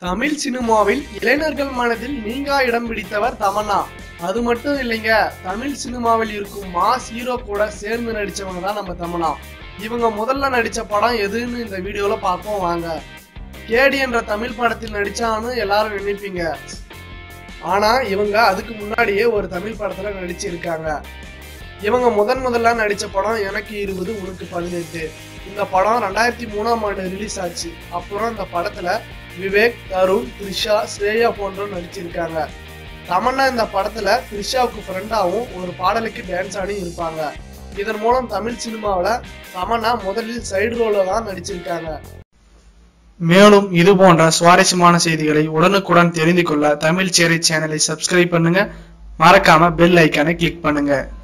தமிழ் சினிமாவில் இளைஞர்கள் மனதில் நீங்கா இடம் பிடித்தவர் தமன்னா அது மட்டும் இல்லைங்க தமிழ் சினிமாவில் இருக்கும் மாஸ் ஹீரோ கூட சேர்ந்து நடிச்சவங்க தான் நம்ம தமன்னா இவங்க முதல்ல நடிச்ச படம் எதுன்னு இந்த வீடியோல பார்ப்போம் வாங்க கேடி என்ற தமிழ் படத்தில் நடிச்சான்னு எல்லாரும் நினைப்பீங்க ஆனா இவங்க அதுக்கு முன்னாடியே ஒரு தமிழ் படத்துல நடிச்சிருக்காங்க இவங்க முதன் முதல்ல நடிச்ச படம் எனக்கு இருபது உனக்கு பதினெட்டு இந்த படம் ரெண்டாயிரத்தி மூணாம் ஆண்டு ரிலீஸ் ஆச்சு அப்புறம் இந்த படத்துல விவேக் தருண் த்ரிஷா ஸ்ரேயா போன்றோர் நடிச்சிருக்காங்க தமன்னா இந்த படத்துல த்ரிஷாவுக்கு ஃப்ரெண்டாவும் ஒரு பாடலுக்கு டான்ஸ் ஆடி இருப்பாங்க இதன் மூலம் தமிழ் சினிமாவில் தமன்னா முதலில் சைடு ரோல தான் நடிச்சிருக்காங்க மேலும் இது போன்ற சுவாரஸ்யமான செய்திகளை உடனுக்குடன் தெரிந்து கொள்ள தமிழ் சேரை சேனலை சப்ஸ்கிரைப் பண்ணுங்க மறக்காம பெல் ஐக்கானை கிளிக் பண்ணுங்க